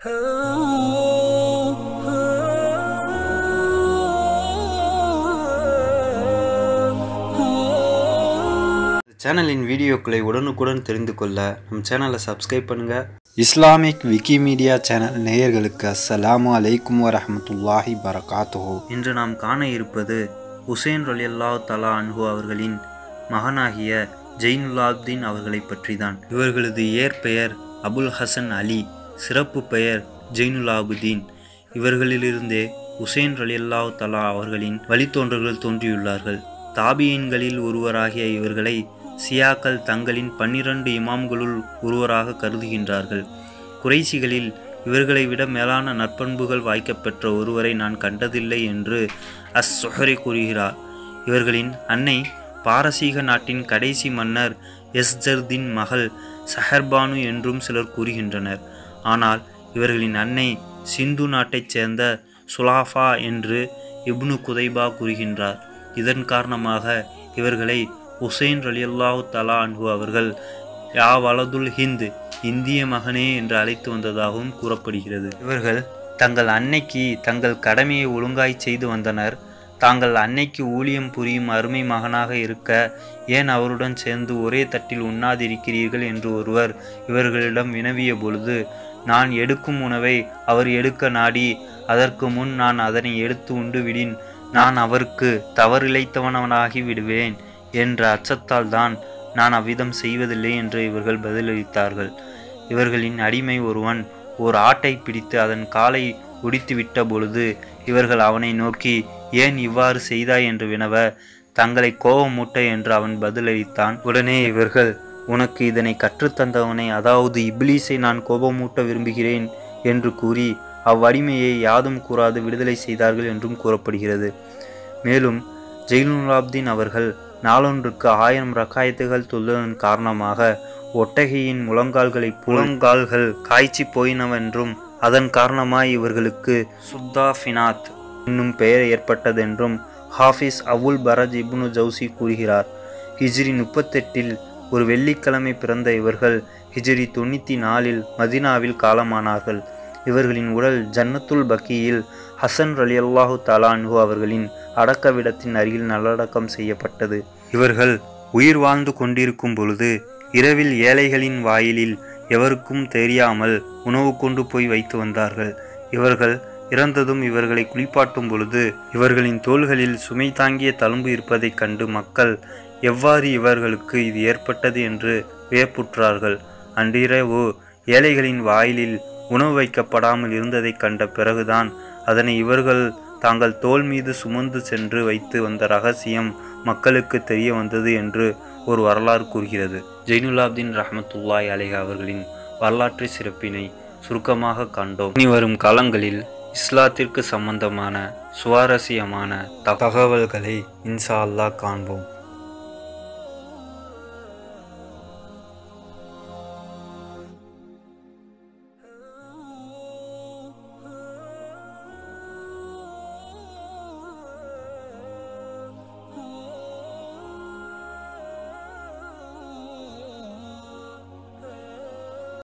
சேனலின் வீடியோக்களை உடனுக்குடன் தெரிந்து கொள்ள நம் சேனலை சப்ஸ்கிரைப் பண்ணுங்க இஸ்லாமிக் விக்கிமீடியா சேனல் நேயர்களுக்கு அஸ்ஸலாமு அலைக்கும் வரஹமத்துல்லாஹி பரகாத்துஹு இன்று நாம் காண இருப்பது ஹுசேன் ரலியல்லாஹு தலா அன்ஹு அவர்களின் மகனாகிய ஜெயினுலாப்தீன் அவர்களை பற்றி தான் இவர்களது இயற்பெயர் அபுல் ஹசன் அலி சிறப்பு பெயர் ஜெயினுலாபுதீன் இவர்களிலிருந்தே உசேன் ரலியல்லாஹு தலா அவர்களின் வழித்தோன்றல்கள் தோன்றியுள்ளார்கள் தாபியன்களில் ஒருவராகிய இவர்களை சியாக்கள் தங்களின் பன்னிரண்டு இமாம்களுள் ஒருவராக கருதுகின்றார்கள் குறைசிகளில் இவர்களை விட மேலான நற்பண்புகள் வாய்க்கப்பெற்ற ஒருவரை நான் கண்டதில்லை என்று அஸ் சொஹரி கூறுகிறார் இவர்களின் அன்னை பாரசீக நாட்டின் கடைசி மன்னர் எஸ்ஜர்தின் மகள் சஹர்பானு என்றும் சிலர் கூறுகின்றனர் ஆனால் இவர்களின் அன்னை சிந்து நாட்டைச் சேர்ந்த சுலாஃபா என்று இப்னு குதைபா கூறுகின்றார் இதன் காரணமாக இவர்களை உசைன் ரலியல்லாஹு தலா அன்ஹு அவர்கள் யா வலதுல் ஹிந்த் இந்திய மகனே என்று அழைத்து வந்ததாகவும் கூறப்படுகிறது இவர்கள் தங்கள் அன்னைக்கு தங்கள் கடமையை ஒழுங்காய் செய்து வந்தனர் தாங்கள் அன்னைக்கு ஊழியம் புரியும் அருமை மகனாக இருக்க ஏன் அவருடன் சேர்ந்து ஒரே தட்டில் உண்ணாதிருக்கிறீர்கள் என்று ஒருவர் இவர்களிடம் வினவிய பொழுது நான் எடுக்கும் உணவை அவர் எடுக்க நாடி அதற்கு முன் நான் அதனை எடுத்து உண்டு விடின் நான் அவருக்கு தவறிழைத்தவனவனாகி விடுவேன் என்ற அச்சத்தால் தான் நான் அவ்விதம் செய்வதில்லை என்று இவர்கள் பதிலளித்தார்கள் இவர்களின் அடிமை ஒருவன் ஓர் ஆட்டை பிடித்து அதன் காலை ஒடித்துவிட்ட பொழுது இவர்கள் அவனை நோக்கி ஏன் இவ்வாறு செய்தாய் என்று வினவ தங்களை கோபமூட்ட என்று அவன் பதிலளித்தான் உடனே இவர்கள் உனக்கு இதனை கற்றுத்தந்தவனை அதாவது இப்லீஸை நான் கோபமூட்ட விரும்புகிறேன் என்று கூறி அவ்வடிமையை யாதும் கூறாது விடுதலை செய்தார்கள் என்றும் கூறப்படுகிறது மேலும் ஜெயினுலாப்தீன் அவர்கள் நாளொன்றுக்கு ஆயிரம் ரக்காயத்துகள் தொழுவதன் காரணமாக ஒட்டகையின் முழங்கால்களை புலங்கால்கள் காய்ச்சி போயினவென்றும் அதன் காரணமாய் இவர்களுக்கு சுத்தாஃபினாத் என்னும் பெயர் ஏற்பட்டதென்றும் ஹாஃபிஸ் அவுல் பரஜ் இப்னு ஜவுசி கூறுகிறார் ஹிஜ்ரி முப்பத்தெட்டில் ஒரு வெள்ளிக்கிழமை பிறந்த இவர்கள் ஹிஜ்ரி தொண்ணூற்றி நாலில் மதினாவில் காலமானார்கள் இவர்களின் உடல் ஜன்னத்துல் பக்கியில் ஹசன் ரலி அல்லாஹு தலான்ஹு அவர்களின் அடக்கவிடத்தின் அருகில் நல்லடக்கம் செய்யப்பட்டது இவர்கள் உயிர் வாழ்ந்து கொண்டிருக்கும் பொழுது இரவில் ஏழைகளின் வாயிலில் எவருக்கும் தெரியாமல் உணவு கொண்டு போய் வைத்து வந்தார்கள் இவர்கள் இறந்ததும் இவர்களை குளிப்பாட்டும் பொழுது இவர்களின் தோள்களில் சுமை தாங்கிய தழும்பு இருப்பதைக் கண்டு மக்கள் எவ்வாறு இவர்களுக்கு இது ஏற்பட்டது என்று வியப்புற்றார்கள் அன்றிரவு ஏழைகளின் வாயிலில் உணவு வைக்கப்படாமல் இருந்ததைக் கண்ட பிறகுதான் அதனை இவர்கள் தாங்கள் தோல் மீது சுமந்து சென்று வைத்து வந்த ரகசியம் மக்களுக்கு தெரிய வந்தது என்று ஒரு வரலாறு கூறுகிறது ஜெயினுலாப்தீன் ரஹமத்துல்லாய் அலேஹா அவர்களின் வரலாற்று சிறப்பினை சுருக்கமாக கண்டோம் இனி வரும் காலங்களில் இஸ்லாத்திற்கு சம்பந்தமான சுவாரஸ்யமான தகவல்களை இன்ஷா அல்லாஹ் காண்போம்